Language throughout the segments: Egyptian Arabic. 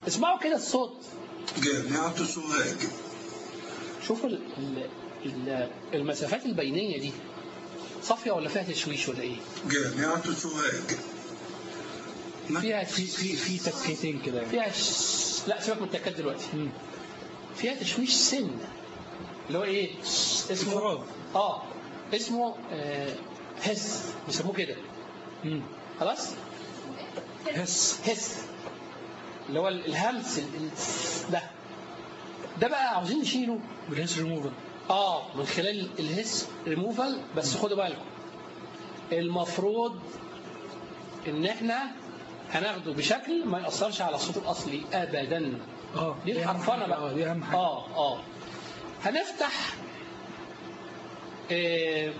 اسمعوا كده الصوت جامعة سوهاج شوفوا ال- ال- ال- المسافات البينية دي صافية ولا فيها تشويش ولا ايه؟ جامعة سوهاج فيها في في في تكتين كده يعني. فيها ش... لا سيبك من التكات دلوقتي فيها تشويش سن اللي هو ايه؟ اسمه انفراد. اه اسمه آه هس بيسموه كده مم. خلاص؟ هس هس اللي هو ال- الهمس ال- ال- ده ده بقى عاوزين نشيله بالهس ريموفر اه من خلال الهس ريموفال بس خدوا بالكم المفروض ان احنا هناخده بشكل ما يأثرش على الصوت الأصلي أبدا اه دي أهم الحرفنة حاجة. بقى اه دي اهم حاجه اه اه هنفتح آه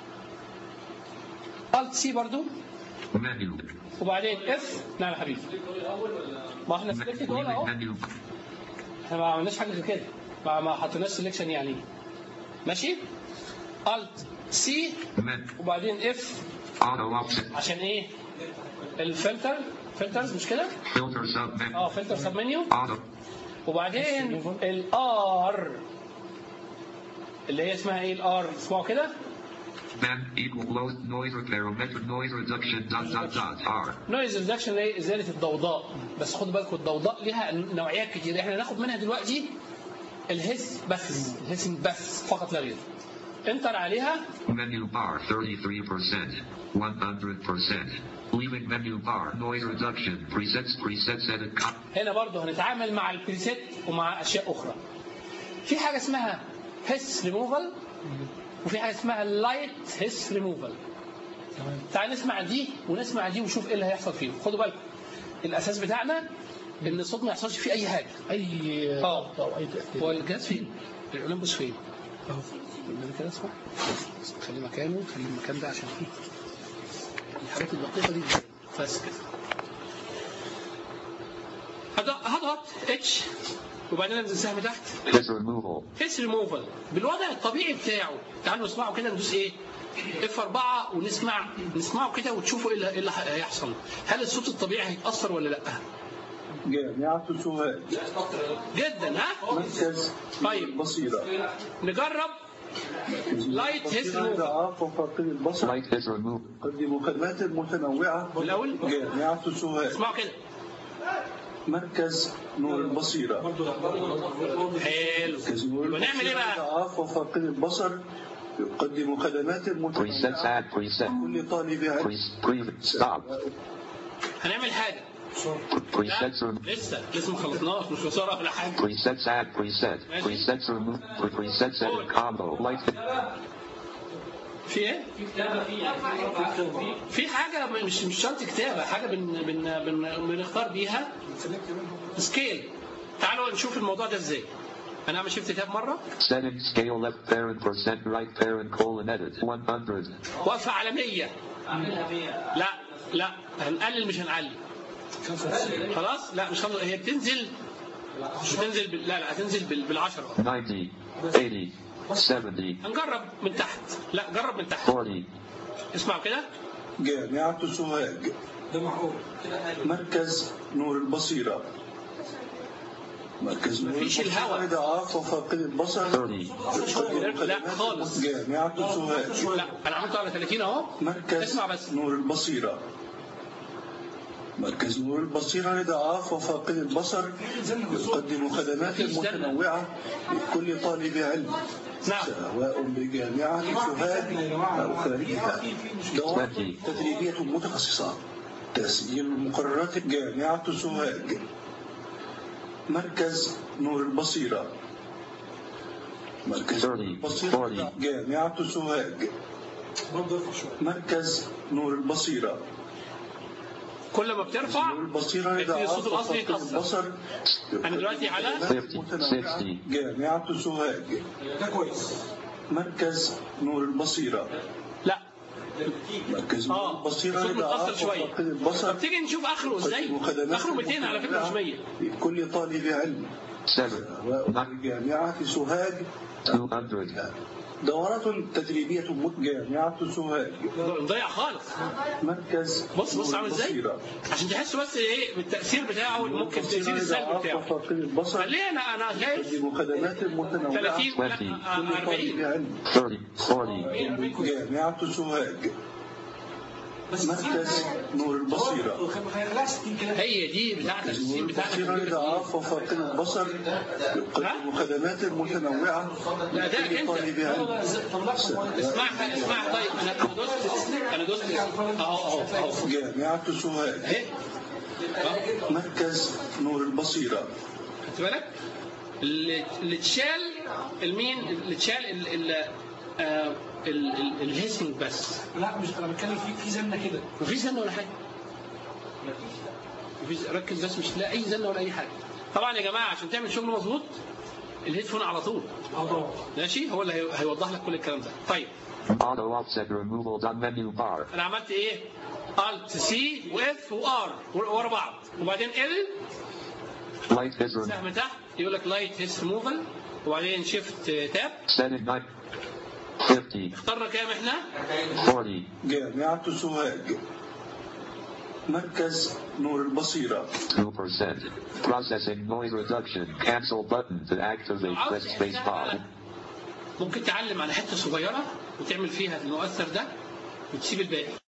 الت سي برضو menu, وبعدين اف نعم يا حبيبي ما احنا سلكت دول اهو menu, احنا ما عملناش حاجه غير كده ما ما حطيناش سelection يعني ماشي الت سي med, وبعدين اف auto option, عشان ايه الفلتر فلترز مش كده filter sub menu, اه فلتر سب منيو auto, وبعدين الار اللي هي اسمها ايه الار اسمعوا كده then equal low noise repair method noise reduction dot dot dot R, نويز ريدكشن اللي هي ازاله الضوضاء بس خدوا بالكم الضوضاء ليها نوعيات كتير احنا هناخد منها دلوقتي الهس بس الهس بس فقط لا غير انتر عليها menu bar 33%, 100%, leaving menu bar noise reduction presets presets edit co- هنا برضو هنتعامل مع البريسيت ومع اشياء اخرى في حاجه اسمها هس ريموفال وفي حاجه اسمها لايت هس ريموفال تمام تعال نسمع دي ونسمع دي ونشوف ايه اللي هيحصل فيهم خدوا بالكم الاساس بتاعنا ان الصوت ما يحصلش فيه اي حاجه اي اه. ضغط او اي تاثير هو الجهاز فين الاولمبوس فين اهو قلنا كده اسمع خلي مكانه خلي المكان ده عشان فيه الحاجات الدقيقه دي بس كده هض- هضغط اتش وبعدين انزل سهم تحت his removal, هيس ريموفال بالوضع الطبيعي بتاعه تعالوا نسمعه كده ندوس ايه اف 4 ونسمع نسمعه كده وتشوفوا ايه اللي إيه اللي هيحصل هل الصوت الطبيعي هيتاثر ولا لا جامعة سوهاج جدا ها مركز طيب. بصيرة نجرب لايت هيس بصيرة ريموفال ضعاف وفاقد البصر light his removal, قدم خدمات متنوعة الأول؟ جامعة سوهاج اسمعوا كده مركز نور البصيرة حلو مركز نور يبقى نعمل ايه بقى ضعاف وفاقد البصر يقدم خدمات presets متنوعة add preset, كل طالب علم pre, pre, stop, هنعمل حاجه presets لا rem- لسه لسه ما خلصناش مش بسرعه ولا حاجه presets add preset, presets remove, pre- presets edit combo, light, في ايه؟ في حاجة مش مش شرط كتابة حاجة بن بن بن بنختار بيها سكيل تعالوا نشوف الموضوع ده ازاي هنعمل شيفت تاب مرة setting scale left parent percent right parent colon edit 100, واقفة على 100 لا لا هنقلل مش هنعلي خلاص لا مش خلاص هي بتنزل مش بتنزل بال... لا لا هتنزل بال... بالعشرة 90, 80, 70, هنجرب من تحت لا جرب من تحت 40, اسمعوا كده جامعة سوهاج مركز نور البصيرة مركز نور مفيش البصيرة الهوى. لضعاف وفاقد البصر 30, يقدم لا خدمات خالص جامعة سوهاج لا انا عملته على 30 اهو مركز اسمع بس نور البصيرة مركز نور البصيرة لضعاف وفاقد البصر يقدم خدمات مفيش زنة. متنوعة لكل طالب علم نعم سواء بجامعة سوهاج أو خارجها دورات Twenty. تدريبية متخصصة تسجيل مقررات جامعة سوهاج مركز نور البصيرة مركز نور 30, البصيرة 40, جامعة سوهاج مركز نور البصيرة كل ما بترفع نور البصيرة يبتدي الصوت لضعاف الأصلي وفاقد يتأثر. البصر أنا دلوقتي على 50, 60, جامعة سوهاج مركز نور البصيرة لا مركز نور اه البصيرة الصوت متأثر لضعاف شوية وفاقد البصر طب تيجي نشوف اخره ازاي اخره 200 على فكرة مش 100 لكل طالب علم 7, سواء not بجامعة سوهاج 200, دورات تدريبية جامعة سوهاج مضيع خالص مركز بص بص عامل ازاي البصيرة. عشان تحسوا بس ايه بالتاثير بتاعه ممكن التاثير السلبي ضعاف بتاعه وفاقد البصر خليه انا انا شايف تقدم خدمات متنوعة 30 لا، Twenty. آه، كل 40 طالب علم 30, 40, جامعة سوهاج مركز نور البصيرة هي دي بتاعت السين بتاعت البصيرة لضعاف وفاقد البصر يقدم خدمات متنوعة لا ده لكل انت طالب علم اسمعها اسمعها طيب انا أنا دوست انا دوست اهو اهو اهو جامعة سوهاج اهي أهو. مركز نور البصيرة خدت بالك اللي اللي اتشال المين اللي اتشال ال ال آه، ال- ال- الهيسنج بس لا مش انا بتكلم في في زنه كده مفيش زنه ولا حاجه مفيش ركز بس مش لا اي زنه ولا اي حاجه طبعا يا جماعه عشان تعمل شغل مظبوط الهيدفون على طول اه طبعا ماشي هو اللي هي- هيوضح لك كل الكلام ده طيب auto offset removal done menu bar, انا عملت ايه الت سي واف وار ورا بعض وبعدين ال light vision, سهم تحت يقول لك لايت هيس ريموفال وبعدين شيفت تاب setting 9, 50, اخترنا كام احنا 40, جامعة سوهاج مركز نور البصيرة 2%, processing noise reduction, cancel button to activate, press space bar, ممكن تعلم على حته صغيره وتعمل فيها المؤثر ده وتسيب الباقي